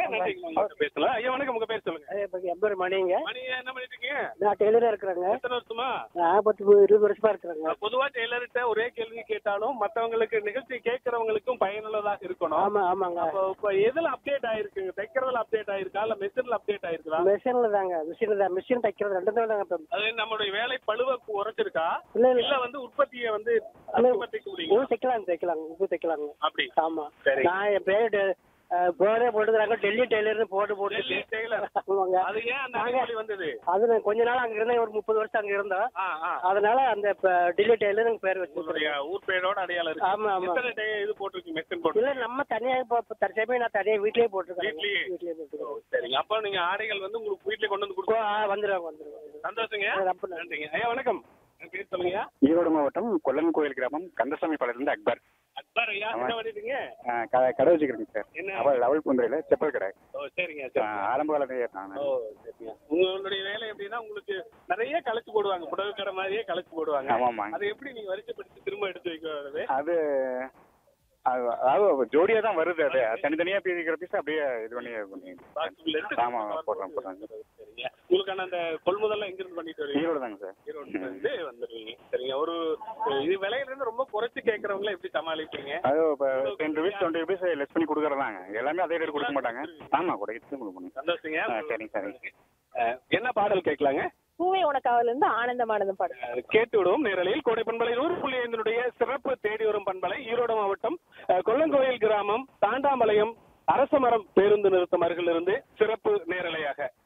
நன்றிங்க உங்கள்கிட்ட பேசலாம் ஐயா வணக்கம் உங்க பேர் சொல்லுங்க அதே பத்தி என் பேர் மணிங்க மணி என்ன பண்ணிட்டு இருக்கீங்க நான் டெய்லரா இருக்கிறேங்க எத்தனை வருஷமா நான் பத்து இருபது வருஷமா இருக்கிறேங்க பொதுவா டெய்லர்கிட்ட ஒரே கேள்வி கேட்டாலும் மத்தவங்களுக்கு நிகழ்ச்சி கேட்கறவங்களுக்கும் பயனுள்ளதாக இருக்கணும் ஆமா ஆமாங்க அப்போ இப்ப எதுல அப்டேட் ஆயிருக்கு தைக்கிறதுல அப்டேட் ஆயிருக்கா இல்ல மெஷின்ல அப்டேட் ஆயிருக்கா மிஷின்ல தாங்க மிஷின் தான் மிஷின் தைக்கிறது ரெண்டு தான் தாங்க இப்ப. அது நம்மளுடைய வேலை பழுவ குறைச்சிருக்கா இல்ல இல்ல இல்ல வந்து உற்பத்தியை வந்து இல்ல, அதிகப்படுத்திக்க முடியுமா ஊர் தைக்கலாம் தைக்கலாங்க ஊர் தைக்கலாங்க அப்படி ஆமா சரி. நான் என் பேரு போரே போட்டுக்கிறாங்க டெல்லி டெய்லர்னு போட்டு போட்டு டெல்லி டெய்லர் ஆமாங்க அது ஏன் அந்த அடிமொழி வந்தது அது நான் கொஞ்ச நாள் அங்க இருந்தேன் ஒரு முப்பது வருஷம் அங்க இருந்தோம் ஆ, ஆ. அதனால அந்த இப்ப டெல்லி டெய்லர் பேர் வச்சு உங்களுடைய ஊர் பேரோட அடையாளம் இருக்கு ஆமா ஆமா எத்தனை டே இது போட்டிருக்கு மெஷின் போட்டு இல்ல நம்ம தனியா இப்போ தற்சமயம் நான் தனியா வீட்லயே போட்டிருக்கேன் வீட்லயே? வீட்லயே போட்டுருக்கேன் சரிங்க அப்ப நீங்க ஆடைகள் வந்து உங்களுக்கு வீட்டுல கொண்டு வந்து கோ- கொடுக்கும் ஆ, வந்துருவாங்க வந்துருவாங்க சந்தோஷங்க ரொம்ப நன்றி. நன்றிங்க ஐயா வணக்கம் என் பேர் சொல்லுங்க ஈரோடு மாவட்டம் கொல்லன் கோயில் கிராமம் கந்தசாமி பாளையத்திலிருந்து அக்பர் அக்பர் ஐயா என்ன பண்ணிட்டீங்க ஆ, க- கடை வச்சுக்கிறேங்க சார் என்ன அவள் லெவல் பூந்துறையில் செப்பல் கடை ஓ சரிங்க ஆ, சரி ஆரம்ப காலத்திலே நான் ஓ சரிங்க உங்களுடைய வேலை எப்படின்னா உங்களுக்கு நிறைய கலைச்சு போடுவாங்க புடவை கடை மாதிரியே கலைச்சு போடுவாங்க ஆமாம்மா அதை எப்படி நீங்க வரிசைப்படுத்தி திரும்ப எடுத்து வைக்கிறது அது அது அதாவது ஜோடியாக தான் வருது அது தனித்தனியாக பிரிக்கிற பீஸ் அப்படியே இது பண்ணி இது பண்ணி பாக்ஸ்குள்ள எடுத்து ஆமா, போடுறோம், போடுறோம். சரிங்க உங்களுக்கான அந்த கொள்முதல்லாம் எங்க இருந்து பண்ணிட்டு வரீங்க ஈரோடு தாங்க சார் ஈரோட்ல இருந்து வந்துருவீங்க சரிங்க ஒரு இது விலையில இருந்து ரொம்ப குறைச்சு கேட்கறவங்கள எப்படி சமாளிப்பீங்க அது இப்போ ten rupees twenty rupees less பண்ணி கொடுக்குறதாங்க எல்லாமே அதே ரேட் கொடுக்க மாட்டாங்க ஆமாம் கொடுக்க கொடுக்கணும் சந்தோஷங்க ஆ, சரிங்க, சரிங்க. அஹ், என்ன பாடல் கேட்கலாங்க பூவே உனக்காவில இருந்து ஆனந்தமானதும் பாடு அஹ், கேட்டு விடுவோம் நேரலையில் கோடை பண்பலை நூறு புள்ளி ஐந்தினுடைய சிறப்பு தேடி வரும் பண்பலை ஈரோடு மாவட்டம் அஹ், கொல்லங்கோயில் கிராமம் தாண்டாமலையம் அரசமரம் பேருந்து நிறுத்தம் அருகிலிருந்து சிறப்பு நேரலையாக